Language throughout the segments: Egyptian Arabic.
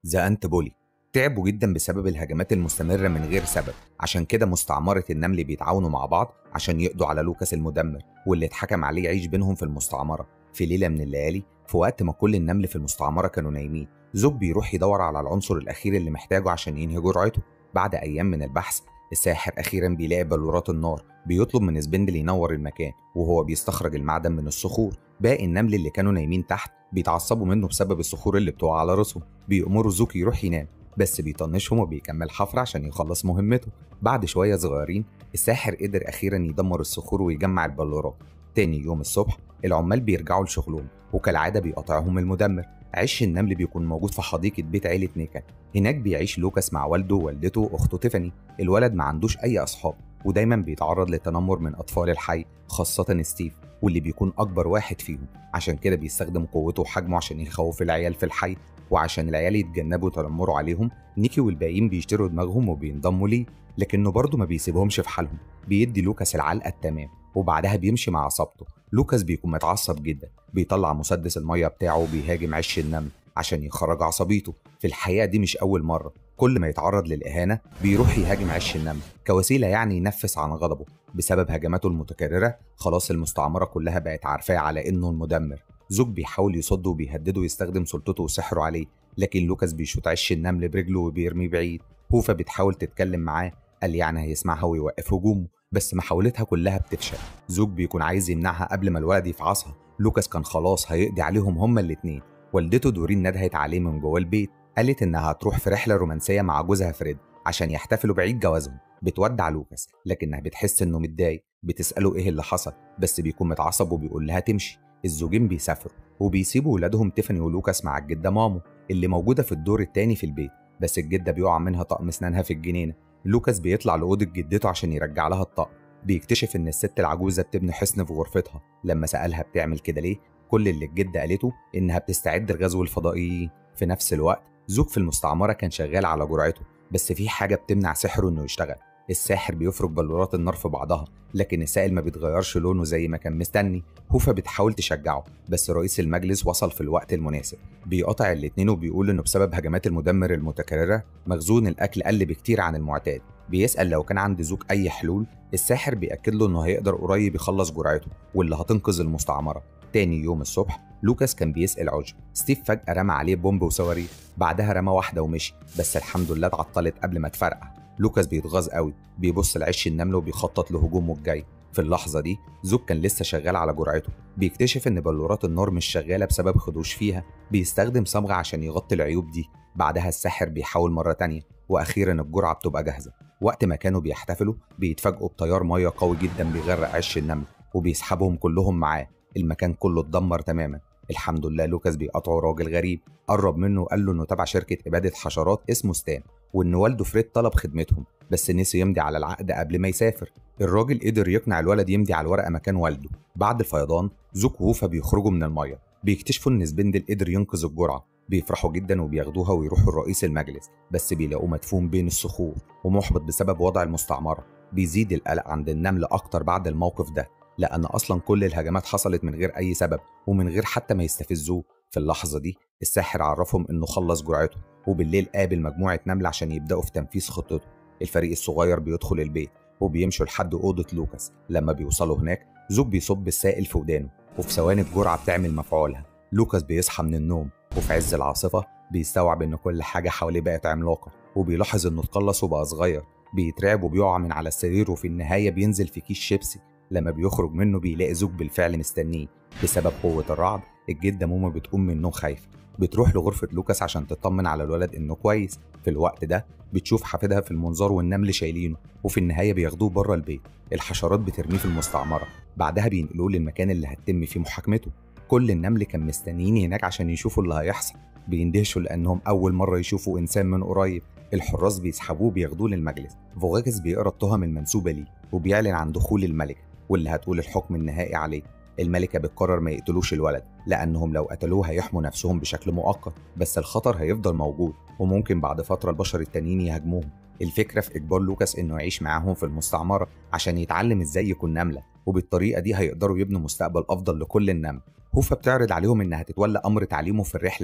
ذا أنت بولي تعبوا جدا بسبب الهجمات المستمرة من غير سبب عشان كده مستعمرة النمل بيتعاونوا مع بعض عشان يقضوا على لوكاس المدمر واللي اتحكم عليه يعيش بينهم في المستعمرة في ليلة من الليالي في وقت ما كل النمل في المستعمرة كانوا نايمين زوب بيروح يدور على العنصر الأخير اللي محتاجه عشان ينهي جرعته بعد أيام من البحث الساحر أخيرا بيلاقي بلورات النار بيطلب من سبندل ينور المكان وهو بيستخرج المعدن من الصخور باقي النمل اللي كانوا نايمين تحت بيتعصبوا منه بسبب الصخور اللي بتقع على راسهم بيأمروا زوكي يروح ينام بس بيطنشهم وبيكمل حفر عشان يخلص مهمته بعد شوية صغيرين الساحر قدر أخيرا يدمر الصخور ويجمع البلورات تاني يوم الصبح العمال بيرجعوا لشغلهم وكالعادة بيقطعهم المدمر عش النمل بيكون موجود في حديقة بيت عيلة نيكا هناك بيعيش لوكاس مع والده ووالدته وأخته تيفاني الولد ما عندوش أي أصحاب ودايما بيتعرض للتنمر من أطفال الحي خاصة ستيف واللي بيكون أكبر واحد فيهم عشان كده بيستخدم قوته وحجمه عشان يخوف العيال في الحي وعشان العيال يتجنبوا تنمروا عليهم نيكي والباقيين بيشتروا دماغهم وبينضموا ليه لكنه برضه ما بيسيبهمش في حالهم بيدي لوكاس العلقة التمام وبعدها بيمشي مع عصابته لوكاس بيكون متعصب جدا بيطلع مسدس المية بتاعه وبيهاجم عش النمل عشان يخرج عصبيته في الحقيقة دي مش أول مرة كل ما يتعرض للإهانة بيروح يهاجم عش النمل كوسيلة يعني ينفس عن غضبه بسبب هجماته المتكررة خلاص المستعمرة كلها بقت عارفاه على إنه المدمر زوج بيحاول يصده وبيهدده ويستخدم سلطته وسحره عليه لكن لوكاس بيشوط عش النمل برجله وبيرميه بعيد هوفا بتحاول تتكلم معاه قال يعني هيسمعها ويوقف هجومه بس محاولتها كلها بتفشل زوج بيكون عايز يمنعها قبل ما الولد يفعصها لوكاس كان خلاص هيقضي عليهم هما الاتنين والدته دورين ندهت عليه من جوه البيت قالت انها هتروح في رحله رومانسيه مع جوزها فريد عشان يحتفلوا بعيد جوازهم بتودع لوكاس لكنها بتحس انه متضايق بتساله ايه اللي حصل بس بيكون متعصب وبيقول لها تمشي الزوجين بيسافروا وبيسيبوا ولادهم تيفاني ولوكاس مع الجده مامو اللي موجوده في الدور التاني في البيت بس الجده بيقع منها طقم اسنانها في الجنينه لوكاس بيطلع لاوضه جدته عشان يرجع لها الطقم بيكتشف ان الست العجوزه بتبني حصن في غرفتها لما سالها بتعمل كده ليه كل اللي الجده قالته انها بتستعد لغزو الفضائيين في نفس الوقت زوج في المستعمره كان شغال على جرعته بس في حاجه بتمنع سحره انه يشتغل الساحر بيفرك بلورات النار في بعضها لكن السائل ما بيتغيرش لونه زي ما كان مستني هوفا بتحاول تشجعه بس رئيس المجلس وصل في الوقت المناسب بيقطع الاتنين وبيقول انه بسبب هجمات المدمر المتكرره مخزون الاكل قل بكتير عن المعتاد بيسال لو كان عند زوج اي حلول الساحر بيأكد له انه هيقدر قريب يخلص جرعته واللي هتنقذ المستعمره تاني يوم الصبح لوكاس كان بيسأل عجب ستيف فجأة رمى عليه بومب وصواريخ بعدها رمى واحدة ومشي بس الحمد لله اتعطلت قبل ما تفرقع لوكاس بيتغاظ قوي بيبص لعش النمل وبيخطط لهجومه الجاي في اللحظة دي زوك كان لسه شغال على جرعته بيكتشف ان بلورات النار مش شغالة بسبب خدوش فيها بيستخدم صمغة عشان يغطي العيوب دي بعدها الساحر بيحاول مرة تانية واخيرا الجرعة بتبقى جاهزة وقت ما كانوا بيحتفلوا بيتفاجئوا بتيار مية قوي جدا بيغرق عش النمل وبيسحبهم كلهم معاه المكان كله اتدمر تماما الحمد لله لوكاس بيقاطعه راجل غريب قرب منه وقال له انه تبع شركه اباده حشرات اسمه ستان وان والده فريد طلب خدمتهم بس نسي يمضي على العقد قبل ما يسافر الراجل قدر يقنع الولد يمضي على الورقه مكان والده بعد الفيضان زوك ووفا بيخرجوا من الميه بيكتشفوا ان سبندل قدر ينقذ الجرعه بيفرحوا جدا وبياخدوها ويروحوا لرئيس المجلس بس بيلاقوه مدفون بين الصخور ومحبط بسبب وضع المستعمره بيزيد القلق عند النمل اكتر بعد الموقف ده لأن أصلا كل الهجمات حصلت من غير أي سبب ومن غير حتى ما يستفزوه في اللحظة دي الساحر عرفهم إنه خلص جرعته وبالليل قابل مجموعة نمل عشان يبدأوا في تنفيذ خطته الفريق الصغير بيدخل البيت وبيمشوا لحد أوضة لوكاس لما بيوصلوا هناك زوج بيصب السائل في ودانه وفي ثواني الجرعة بتعمل مفعولها لوكاس بيصحى من النوم وفي عز العاصفة بيستوعب إن كل حاجة حواليه بقت عملاقة وبيلاحظ إنه اتقلص وبقى صغير بيترعب وبيقع من على السرير وفي النهاية بينزل في كيس شيبسي لما بيخرج منه بيلاقي زوج بالفعل مستنيه بسبب قوة الرعد الجدة موما بتقوم من النوم خايفة بتروح لغرفة لوكاس عشان تطمن على الولد إنه كويس في الوقت ده بتشوف حفيدها في المنظار والنمل شايلينه وفي النهاية بياخدوه بره البيت الحشرات بترميه في المستعمرة بعدها بينقلوه للمكان اللي هتتم فيه محاكمته كل النمل كان مستنيين هناك عشان يشوفوا اللي هيحصل بيندهشوا لأنهم أول مرة يشوفوا إنسان من قريب الحراس بيسحبوه بياخدوه للمجلس فوغاكس بيقرا التهم المنسوبة ليه وبيعلن عن دخول الملكة واللي هتقول الحكم النهائي عليه الملكة بتقرر ما يقتلوش الولد لأنهم لو قتلوه هيحموا نفسهم بشكل مؤقت بس الخطر هيفضل موجود وممكن بعد فترة البشر التانيين يهاجموهم الفكرة في إجبار لوكاس إنه يعيش معاهم في المستعمرة عشان يتعلم إزاي يكون نملة وبالطريقة دي هيقدروا يبنوا مستقبل أفضل لكل النمل هوفا بتعرض عليهم إنها تتولى أمر تعليمه في الرحلة دي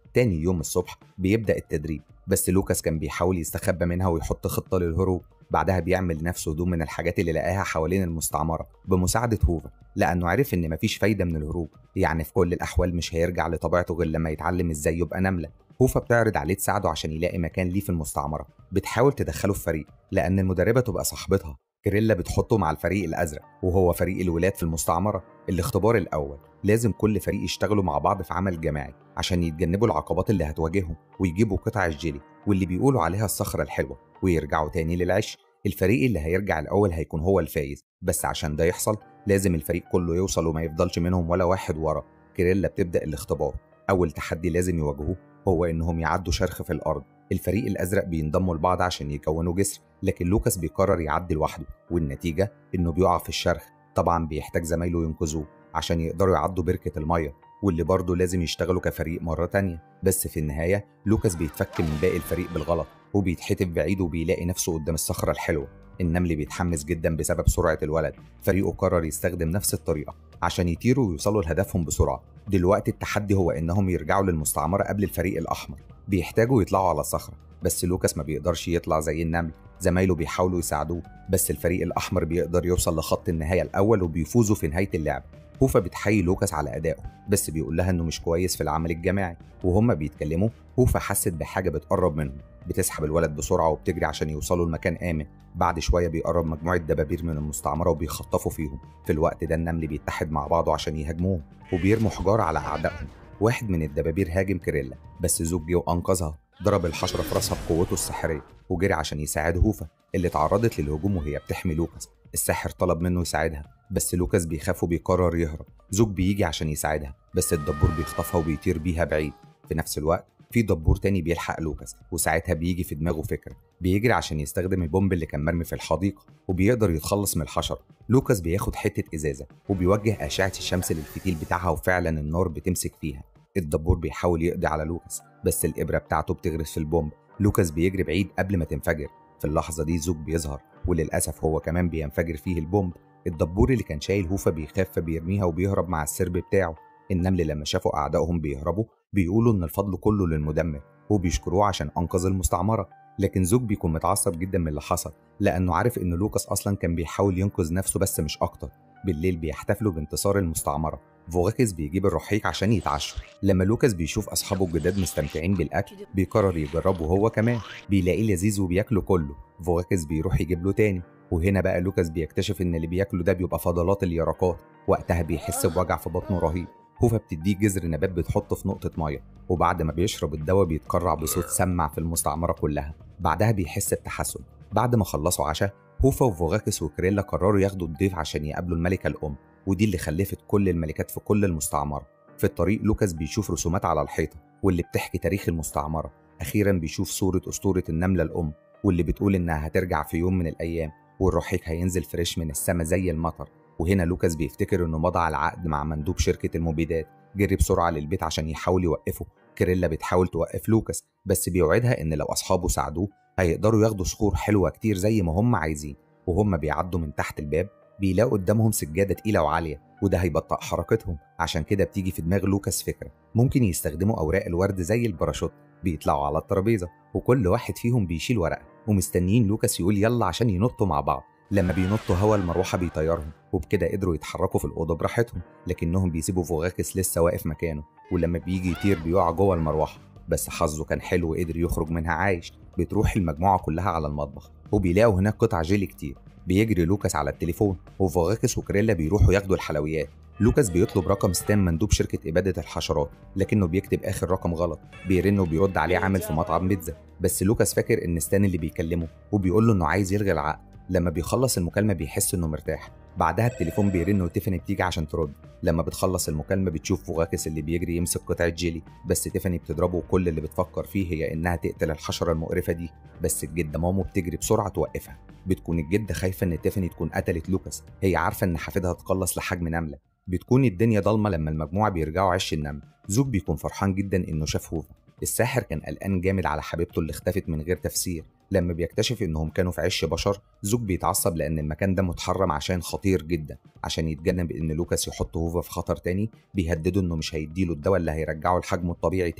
تاني يوم الصبح بيبدأ التدريب بس لوكاس كان بيحاول يستخبى منها ويحط خطة للهروب بعدها بيعمل لنفسه هدوم من الحاجات اللي لقاها حوالين المستعمرة بمساعدة هوفا لأنه عرف إن مفيش فايدة من الهروب يعني في كل الأحوال مش هيرجع لطبيعته غير لما يتعلم إزاي يبقى نملة هوفا بتعرض عليه تساعده عشان يلاقي مكان ليه في المستعمرة بتحاول تدخله في فريق لأن المدربة تبقى صاحبتها كريلا بتحطه مع الفريق الأزرق وهو فريق الولاد في المستعمرة الاختبار الأول لازم كل فريق يشتغلوا مع بعض في عمل جماعي عشان يتجنبوا العقبات اللي هتواجههم ويجيبوا قطع الجيلي واللي بيقولوا عليها الصخرة الحلوة ويرجعوا تاني للعش الفريق اللي هيرجع الأول هيكون هو الفايز بس عشان ده يحصل لازم الفريق كله يوصل وما يفضلش منهم ولا واحد ورا كريلا بتبدأ الاختبار أول تحدي لازم يواجهوه هو إنهم يعدوا شرخ في الأرض الفريق الأزرق بينضموا لبعض عشان يكونوا جسر لكن لوكاس بيقرر يعدي لوحده والنتيجة إنه بيقع في الشرخ طبعا بيحتاج زمايله ينقذوه عشان يقدروا يعدوا بركة المية واللي برضه لازم يشتغلوا كفريق مرة تانية بس في النهاية لوكاس بيتفك من باقي الفريق بالغلط وبيتحتف بعيد وبيلاقي نفسه قدام الصخرة الحلوة النمل بيتحمس جدا بسبب سرعة الولد فريقه قرر يستخدم نفس الطريقة عشان يطيروا ويوصلوا لهدفهم بسرعة دلوقتي التحدي هو إنهم يرجعوا للمستعمرة قبل الفريق الأحمر بيحتاجوا يطلعوا على الصخرة بس لوكاس ما بيقدرش يطلع زي النمل زمايله بيحاولوا يساعدوه بس الفريق الأحمر بيقدر يوصل لخط النهاية الأول وبيفوزوا في نهاية اللعب هوفا بتحيي لوكاس على أدائه بس بيقول لها إنه مش كويس في العمل الجماعي وهما بيتكلموا هوفا حست بحاجة بتقرب منهم بتسحب الولد بسرعة وبتجري عشان يوصلوا لمكان آمن بعد شوية بيقرب مجموعة دبابير من المستعمرة وبيخطفوا فيهم في الوقت ده النمل بيتحد مع بعضه عشان يهاجموهم وبيرموا حجارة على أعدائهم واحد من الدبابير هاجم كريلا بس زوج جه وأنقذها ضرب الحشرة في راسها بقوته السحرية وجري عشان يساعد هوفا اللي تعرضت للهجوم وهي بتحمي لوكاس الساحر طلب منه يساعدها بس لوكاس بيخاف وبيقرر يهرب زوج بيجي عشان يساعدها بس الدبور بيخطفها وبيطير بيها بعيد في نفس الوقت في دبور تاني بيلحق لوكاس وساعتها بيجي في دماغه فكرة بيجري عشان يستخدم البومب اللي كان مرمي في الحديقة وبيقدر يتخلص من الحشرة لوكاس بياخد حتة إزازة وبيوجه أشعة الشمس للفتيل بتاعها وفعلا النار بتمسك فيها الدبور بيحاول يقضي على لوكاس بس الإبرة بتاعته بتغرس في البومب لوكاس بيجري بعيد قبل ما تنفجر في اللحظة دي زوج بيظهر وللأسف هو كمان بينفجر فيه البومب الدبور اللي كان شايل هوفا بيخاف فبيرميها وبيهرب مع السرب بتاعه النمل لما شافوا أعدائهم بيهربوا بيقولوا إن الفضل كله للمدمر وبيشكروه عشان أنقذ المستعمرة لكن زوج بيكون متعصب جدا من اللي حصل لأنه عارف إن لوكاس أصلا كان بيحاول ينقذ نفسه بس مش أكتر بالليل بيحتفلوا بانتصار المستعمرة فوغاكس بيجيب الرحيق عشان يتعشوا لما لوكاس بيشوف أصحابه الجداد مستمتعين بالأكل بيقرر يجربه هو كمان بيلاقيه لذيذ وبياكله كله فوغاكس بيروح يجيب له تاني وهنا بقى لوكاس بيكتشف إن اللي بياكله ده بيبقى فضلات اليرقات وقتها بيحس بوجع في بطنه رهيب هوفا بتديه جذر نبات بتحطه في نقطة مية وبعد ما بيشرب الدواء بيتكرع بصوت سمع في المستعمرة كلها بعدها بيحس بتحسن بعد ما خلصوا عشاء هوفا وفوغاكس وكريلا قرروا ياخدوا الضيف عشان يقابلوا الملكة الأم ودي اللي خلفت كل الملكات في كل المستعمرة في الطريق لوكاس بيشوف رسومات على الحيطة واللي بتحكي تاريخ المستعمرة أخيرا بيشوف صورة أسطورة النملة الأم واللي بتقول إنها هترجع في يوم من الأيام والرحيق هينزل فريش من السما زي المطر وهنا لوكاس بيفتكر إنه مضى على عقد مع مندوب شركة المبيدات جري بسرعة للبيت عشان يحاول يوقفه كريلا بتحاول توقف لوكاس بس بيوعدها إن لو أصحابه ساعدوه هيقدروا ياخدوا صخور حلوة كتير زي ما هم عايزين وهم بيعدوا من تحت الباب بيلاقوا قدامهم سجادة تقيلة وعالية وده هيبطأ حركتهم عشان كده بتيجي في دماغ لوكاس فكرة ممكن يستخدموا أوراق الورد زي الباراشوت بيطلعوا على الترابيزة وكل واحد فيهم بيشيل ورقة ومستنيين لوكاس يقول يلا عشان ينطوا مع بعض لما بينطوا هوا المروحة بيطيرهم وبكده قدروا يتحركوا في الأوضة براحتهم لكنهم بيسيبوا فوغاكس لسه واقف مكانه ولما بيجي يطير بيقع جوه المروحة بس حظه كان حلو وقدر يخرج منها عايش بتروح المجموعة كلها على المطبخ وبيلاقوا هناك قطع جيلي كتير بيجري لوكاس على التليفون وفوغاكس وكريلا بيروحوا ياخدوا الحلويات لوكاس بيطلب رقم ستام مندوب شركة إبادة الحشرات لكنه بيكتب آخر رقم غلط بيرن وبيرد عليه عامل في مطعم بيتزا بس لوكاس فاكر إن ستان اللي بيكلمه وبيقول له إنه عايز يلغي العقد لما بيخلص المكالمة بيحس إنه مرتاح بعدها التليفون بيرن وتيفاني بتيجي عشان ترد لما بتخلص المكالمة بتشوف فوغاكس اللي بيجري يمسك قطعة جيلي بس تيفاني بتضربه وكل اللي بتفكر فيه هي إنها تقتل الحشرة المقرفة دي بس الجدة مامو بتجري بسرعة توقفها بتكون الجدة خايفة إن تيفاني تكون قتلت لوكاس هي عارفة إن حفيدها اتقلص لحجم نملة بتكون الدنيا ضلمة لما المجموعة بيرجعوا عش النمل زوج بيكون فرحان جدا إنه شاف هوفا الساحر كان قلقان جامد على حبيبته اللي اختفت من غير تفسير لما بيكتشف انهم كانوا في عش بشر زوج بيتعصب لان المكان ده متحرم عشان خطير جدا عشان يتجنب ان لوكاس يحط هوفا في خطر تاني بيهدده انه مش هيديله الدواء اللي هيرجعه لحجمه الطبيعي تاني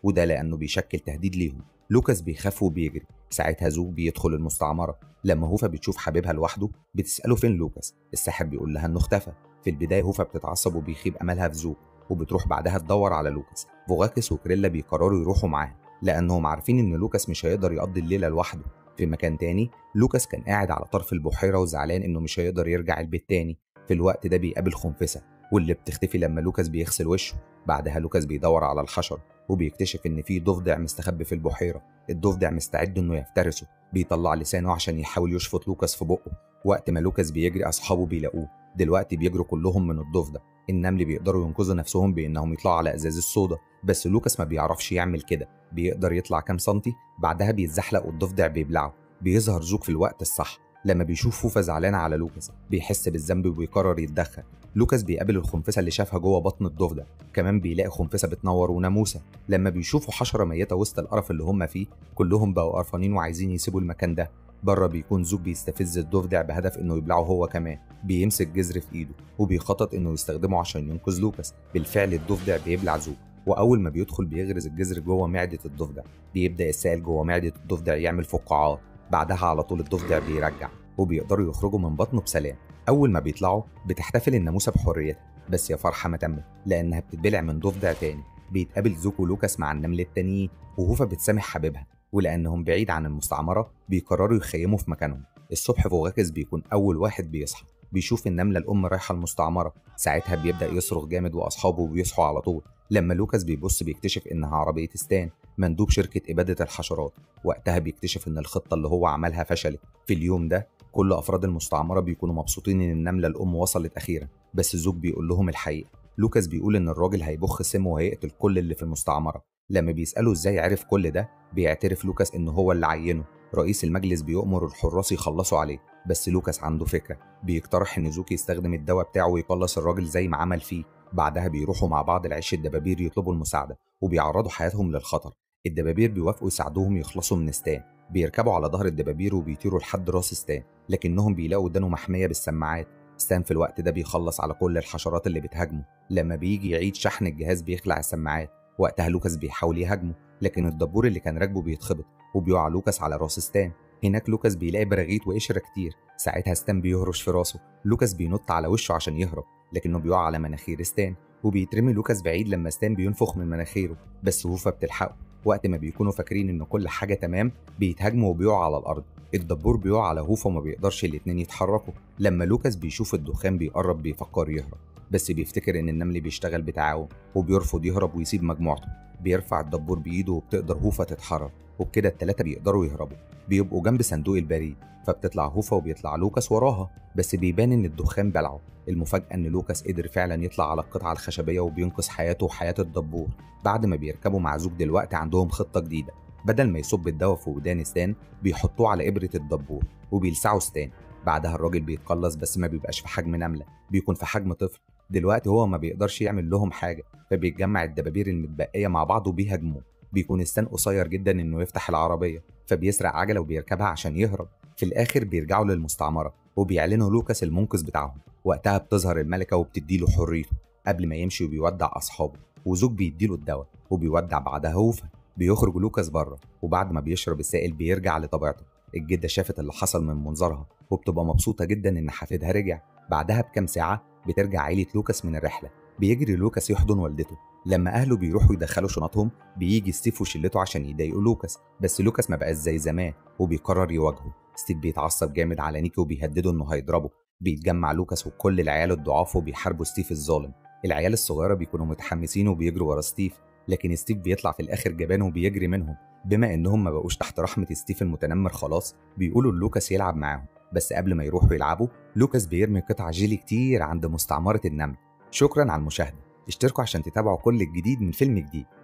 وده لأنه بيشكل تهديد ليهم لوكاس بيخاف وبيجري ساعتها زوج بيدخل المستعمرة لما هوفا بتشوف حبيبها لوحده بتسأله فين لوكاس الساحر بيقول لها إنه اختفى في البداية هوفا بتتعصب وبيخيب أملها في زوج وبتروح بعدها تدور على لوكاس فوغاكس وكريلا بيقرروا يروحوا معاها لأنهم عارفين إن لوكاس مش هيقدر يقضي الليلة لوحده في مكان تاني لوكاس كان قاعد على طرف البحيرة وزعلان إنه مش هيقدر يرجع البيت تاني في الوقت ده بيقابل خنفسة واللي بتختفي لما لوكاس بيغسل وشه بعدها لوكاس بيدور على الحشر وبيكتشف إن في ضفدع مستخبي في البحيرة الضفدع مستعد إنه يفترسه بيطلع لسانه عشان يحاول يشفط لوكاس في بقه وقت ما لوكاس بيجري أصحابه بيلاقوه دلوقتي بيجروا كلهم من الضفدع النمل بيقدروا ينقذوا نفسهم بإنهم يطلعوا على إزاز الصودا بس لوكاس ما بيعرفش يعمل كده بيقدر يطلع كام سنتي بعدها بيتزحلق والضفدع بيبلعه بيظهر زوج في الوقت الصح لما بيشوف فوفا زعلانة على لوكاس بيحس بالذنب وبيقرر يتدخل لوكاس بيقابل الخنفسة اللي شافها جوه بطن الضفدع كمان بيلاقي خنفسة بتنور وناموسة لما بيشوفوا حشرة ميتة وسط القرف اللي هم فيه كلهم بقوا قرفانين وعايزين يسيبوا المكان ده بره بيكون زوج بيستفز الضفدع بهدف انه يبلعه هو كمان بيمسك جزر في ايده وبيخطط انه يستخدمه عشان ينقذ لوكاس بالفعل الضفدع بيبلع زوج واول ما بيدخل بيغرز الجزر جوه معده الضفدع بيبدا السائل جوه معده الضفدع يعمل فقاعات بعدها على طول الضفدع بيرجع وبيقدروا يخرجوا من بطنه بسلام اول ما بيطلعوا بتحتفل الناموسه بحريتها بس يا فرحه ما تمت لانها بتتبلع من ضفدع تاني بيتقابل زوكو ولوكاس مع النمل التانيين وهوفا بتسامح حبيبها ولانهم بعيد عن المستعمره بيقرروا يخيموا في مكانهم الصبح فوغاكس بيكون اول واحد بيصحى بيشوف النمله الام رايحه المستعمره ساعتها بيبدا يصرخ جامد واصحابه بيصحوا على طول لما لوكاس بيبص بيكتشف انها عربيه ستان مندوب شركه اباده الحشرات وقتها بيكتشف ان الخطه اللي هو عملها فشلت في اليوم ده كل افراد المستعمره بيكونوا مبسوطين ان النمله الام وصلت اخيرا بس الزوج بيقول لهم الحقيقه لوكاس بيقول ان الراجل هيبخ سم وهيقتل كل اللي في المستعمره لما بيسالوا ازاي عرف كل ده بيعترف لوكاس ان هو اللي عينه رئيس المجلس بيؤمر الحراس يخلصوا عليه بس لوكاس عنده فكره بيقترح ان زوكي يستخدم الدواء بتاعه ويخلص الراجل زي ما عمل فيه بعدها بيروحوا مع بعض العش الدبابير يطلبوا المساعده وبيعرضوا حياتهم للخطر الدبابير بيوافقوا يساعدوهم يخلصوا من ستان بيركبوا على ظهر الدبابير وبيطيروا لحد راس ستان لكنهم بيلاقوا ودانه محميه بالسماعات ستان في الوقت ده بيخلص على كل الحشرات اللي بتهاجمه لما بيجي يعيد شحن الجهاز بيخلع السماعات وقتها لوكاس بيحاول يهاجمه لكن الدبور اللي كان راكبه بيتخبط وبيقع لوكاس على راس ستان هناك لوكاس بيلاقي براغيث وقشره كتير ساعتها ستان بيهرش في راسه لوكاس بينط على وشه عشان يهرب لكنه بيقع على مناخير ستان وبيترمي لوكاس بعيد لما ستان بينفخ من مناخيره بس هوفا بتلحقه وقت ما بيكونوا فاكرين ان كل حاجه تمام بيتهاجموا وبيقعوا على الارض الدبور بيقع على هوفا وما بيقدرش الاتنين يتحركوا لما لوكاس بيشوف الدخان بيقرب بيفكر يهرب بس بيفتكر ان النمل بيشتغل بتعاون وبيرفض يهرب ويسيب مجموعته بيرفع الدبور بايده وبتقدر هوفا تتحرك وبكده التلاتة بيقدروا يهربوا بيبقوا جنب صندوق البريد فبتطلع هوفا وبيطلع لوكاس وراها بس بيبان ان الدخان بلعه المفاجأة ان لوكاس قدر فعلا يطلع على القطعة الخشبية وبينقذ حياته وحياة الدبور بعد ما بيركبوا مع زوج دلوقتي عندهم خطة جديدة بدل ما يصب الدواء في ودان ستان بيحطوه على إبرة الدبور وبيلسعوا ستان بعدها الراجل بيتقلص بس ما بيبقاش في حجم نملة بيكون في حجم طفل دلوقتي هو ما بيقدرش يعمل لهم حاجة فبيتجمع الدبابير المتبقية مع بعض وبيهاجموه بيكون ستان قصير جدا انه يفتح العربية فبيسرق عجلة وبيركبها عشان يهرب في الآخر بيرجعوا للمستعمرة وبيعلنوا لوكاس المنقذ بتاعهم وقتها بتظهر الملكة وبتديله حريته قبل ما يمشي وبيودع أصحابه وزوج بيديله الدواء وبيودع بعدها هوفا بيخرج لوكاس بره وبعد ما بيشرب السائل بيرجع لطبيعته الجدة شافت اللي حصل من منظرها وبتبقى مبسوطة جدا إن حفيدها رجع بعدها بكام ساعة بترجع عيلة لوكاس من الرحلة بيجري لوكاس يحضن والدته لما أهله بيروحوا يدخلوا شنطهم بيجي ستيف وشلته عشان يضايقوا لوكاس بس لوكاس ما بقاش زي زمان وبيقرر يواجهه ستيف بيتعصب جامد على نيكي وبيهدده إنه هيضربه بيتجمع لوكاس وكل العيال الضعاف وبيحاربوا ستيف الظالم العيال الصغيرة بيكونوا متحمسين وبيجروا ورا ستيف لكن ستيف بيطلع في الآخر جبان وبيجري منهم بما إنهم ما بقوش تحت رحمة ستيف المتنمر خلاص بيقولوا لوكاس يلعب معاهم بس قبل ما يروحوا يلعبوا لوكاس بيرمي قطع جيلي كتير عند مستعمرة النمل شكرا على المشاهدة اشتركوا عشان تتابعوا كل الجديد من فيلم جديد